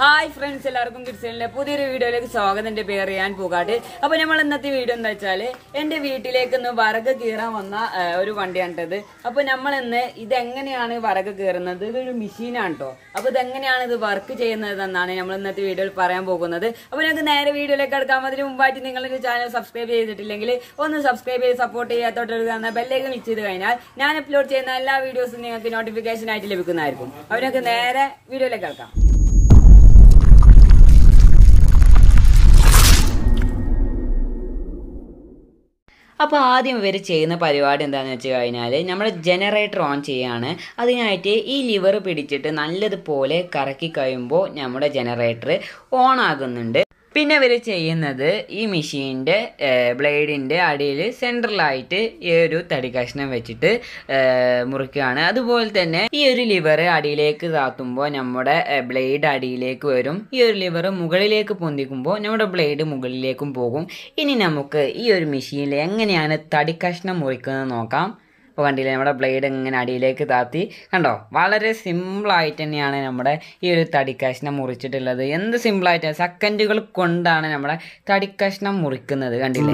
hi friends എല്ലാവർക്കും കിഡ്സലിന്റെ പുതിയൊരു വീഡിയോയിലേക്ക് സ്വാഗതം എന്റെ പേര് ഞാൻ പൂകാട്ട് അപ്പൊ നമ്മൾ ഇന്നത്തെ വീഡിയോ എന്താ വെച്ചാല് എന്റെ വീട്ടിലേക്ക് ഇന്ന് വറക് കീറാൻ വന്ന ആ, ഒരു വണ്ടിയാണിട്ടത് അപ്പൊ നമ്മൾ ഇന്ന് ഇതെങ്ങനെയാണ് വറക് കീറുന്നത് ഇതൊരു മെഷീനാണ് കേട്ടോ അപ്പൊ ഇതെങ്ങനെയാണ് ഇത് വർക്ക് ചെയ്യുന്നത് എന്നാണ് നമ്മൾ ഇന്നത്തെ വീഡിയോയിൽ പറയാൻ പോകുന്നത് അപ്പൊ ഞങ്ങൾക്ക് നേരെ വീഡിയോയിലേക്ക് എടുക്കാൻ അതിന് മുമ്പായിട്ട് നിങ്ങളുടെ ചാനൽ സബ്സ്ക്രൈബ് ചെയ്തിട്ടില്ലെങ്കിൽ ഒന്ന് സബ്സ്ക്രൈബ് ചെയ്ത് സപ്പോർട്ട് ചെയ്യാത്തോട്ട് കാണുന്ന ബെല്ലേക്ക് ക്ലിക്ക് ചെയ്ത് കഴിഞ്ഞാൽ ഞാൻ അപ്ലോഡ് ചെയ്യുന്ന എല്ലാ വീഡിയോസും നിങ്ങൾക്ക് നോട്ടിഫിക്കേഷൻ ആയിട്ട് ലഭിക്കുന്നതായിരിക്കും അപ്പൊ ഞങ്ങൾക്ക് നേരെ വീഡിയോയിലേക്ക് എടുക്കാം അപ്പോൾ ആദ്യം ഇവർ ചെയ്യുന്ന പരിപാടി എന്താണെന്ന് വെച്ച് കഴിഞ്ഞാൽ നമ്മൾ ജനറേറ്റർ ഓൺ ചെയ്യാണ് അതിനായിട്ട് ഈ ലിവർ പിടിച്ചിട്ട് നല്ലതുപോലെ കറക്കി കഴിയുമ്പോൾ നമ്മുടെ ജനറേറ്റർ ഓൺ ആകുന്നുണ്ട് പിന്നെ ഇവർ ചെയ്യുന്നത് ഈ മെഷീൻ്റെ ബ്ലേഡിൻ്റെ അടിയിൽ സെൻട്രലായിട്ട് ഈ ഒരു തടി കഷ്ണം വെച്ചിട്ട് ഏഹ്, മുറിക്കുകയാണ് അതുപോലെ തന്നെ ഈ ഒരു ലിവർ അടിയിലേക്ക് താത്തുമ്പോൾ നമ്മുടെ ബ്ലേഡ് അടിയിലേക്ക് വരും ഈ ഒരു ലിവർ മുകളിലേക്ക് പൊന്തിക്കുമ്പോൾ നമ്മുടെ ബ്ലേഡ് മുകളിലേക്കും പോകും ഇനി നമുക്ക് ഈ ഒരു മെഷീനിൽ എങ്ങനെയാണ് തടി കഷ്ണം മുറിക്കുന്നത് നോക്കാം ഇപ്പോൾ കണ്ടില്ലേ നമ്മുടെ ബ്ലേഡ് ഇങ്ങനെ അടിയിലേക്ക് താത്തി കണ്ടോ വളരെ സിമ്പിളായിട്ട് തന്നെയാണ് നമ്മുടെ ഈ ഒരു തടിക്കഷ്ണം മുറിച്ചിട്ടുള്ളത് എന്ത് സിമ്പിളായിട്ട് സെക്കൻഡുകൾ കൊണ്ടാണ് നമ്മുടെ തടിക്കഷ്ണം മുറിക്കുന്നത് കണ്ടില്ലേ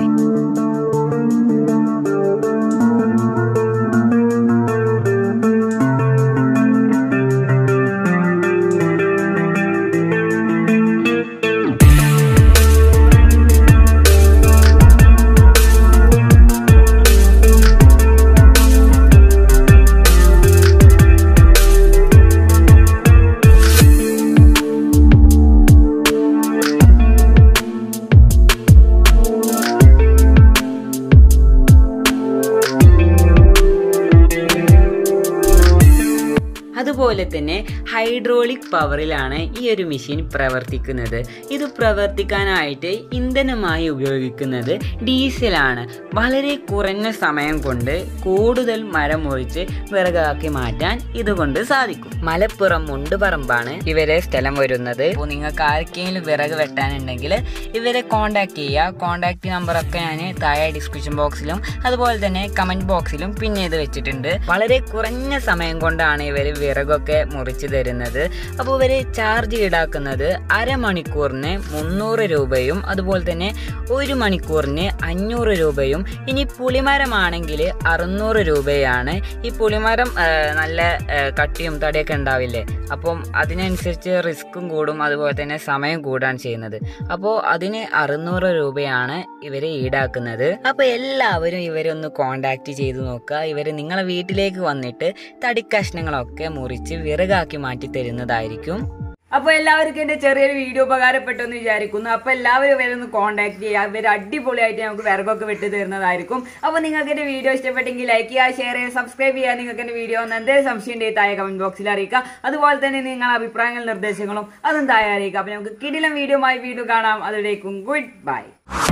അതുപോലെ തന്നെ ഹൈഡ്രോളിക് പവറിലാണ് ഈ ഒരു മെഷീൻ പ്രവർത്തിക്കുന്നത് ഇത് പ്രവർത്തിക്കാനായിട്ട് ഇന്ധനമായി ഉപയോഗിക്കുന്നത് ഡീസലാണ് വളരെ കുറഞ്ഞ സമയം കൊണ്ട് കൂടുതൽ മരം മുറിച്ച് വിറകാക്കി മാറ്റാൻ ഇതുകൊണ്ട് സാധിക്കും മലപ്പുറം മുണ്ടുപറമ്പാണ് ഇവരെ സ്ഥലം വരുന്നത് അപ്പോൾ നിങ്ങൾക്ക് ആർക്കെങ്കിലും വിറക് വെട്ടാനുണ്ടെങ്കിൽ ഇവരെ കോൺടാക്ട് ചെയ്യുക കോൺടാക്ട് നമ്പറൊക്കെ ഞാൻ താഴെ ഡിസ്ക്രിപ്ഷൻ ബോക്സിലും അതുപോലെ തന്നെ കമന്റ് ബോക്സിലും പിന്നെ ഇത് വെച്ചിട്ടുണ്ട് വളരെ കുറഞ്ഞ സമയം കൊണ്ടാണ് ഇവർ വിറകൊക്കെ മുറിച്ച് തരുന്നത് അപ്പോൾ ഇവർ ചാർജ് ഈടാക്കുന്നത് അരമണിക്കൂറിന് മുന്നൂറ് രൂപയും അതുപോലെ തന്നെ ഒരു മണിക്കൂറിന് അഞ്ഞൂറ് രൂപയും ഇനി പുളിമരമാണെങ്കിൽ അറുന്നൂറ് രൂപയാണ് ഈ പുളിമരം ആ, നല്ല ആ, കട്ടിയും തടിയൊക്കെ ഉണ്ടാവില്ലേ അപ്പം അതിനനുസരിച്ച് റിസ്ക്കും കൂടും അതുപോലെ തന്നെ സമയം കൂടാണ് ചെയ്യുന്നത് അപ്പോൾ അതിന് അറുന്നൂറ് രൂപയാണ് ഇവര് ഈടാക്കുന്നത് അപ്പോൾ എല്ലാവരും ഇവരെ ഒന്ന് കോണ്ടാക്ട് ചെയ്ത് നോക്കുക ഇവർ നിങ്ങളെ വീട്ടിലേക്ക് വന്നിട്ട് തടിക്കഷ്ണങ്ങളൊക്കെ മുറിച്ച് വിറകാക്കി മാറ്റി തരുന്നതായിരിക്കും അപ്പൊ എല്ലാവർക്കും എന്റെ ചെറിയൊരു വീഡിയോ ഉപകാരപ്പെട്ടു എന്ന് വിചാരിക്കുന്നു അപ്പൊ എല്ലാവരും ഇവരെ ഒന്ന് കോൺടാക്ട് ചെയ്യുക ഇവർ അടിപൊളിയായിട്ട് നമുക്ക് വിറകൊക്കെ വിട്ടു തരുന്നതായിരിക്കും അപ്പൊ നിങ്ങൾക്ക് എന്റെ വീഡിയോ ഇഷ്ടപ്പെട്ടെങ്കിൽ ലൈക്ക് ചെയ്യുക ഷെയർ ചെയ്യുക സബ്സ്ക്രൈബ് ചെയ്യുക നിങ്ങൾക്ക് എന്റെ വീഡിയോ ഒന്ന് എന്തെങ്കിലും സംശയം ഉണ്ടെങ്കിൽ താഴെ കമന്റ് ബോക്സിൽ അറിയിക്കുക അതുപോലെ തന്നെ നിങ്ങളുടെ അഭിപ്രായങ്ങളും നിർദ്ദേശങ്ങളും അതും താഴെ അറിയിക്കുക അപ്പൊ നമുക്ക് കിടിലം വീഡിയോ ആയി വീണ്ടും കാണാം അതിലേക്കും ഗുഡ് ബൈ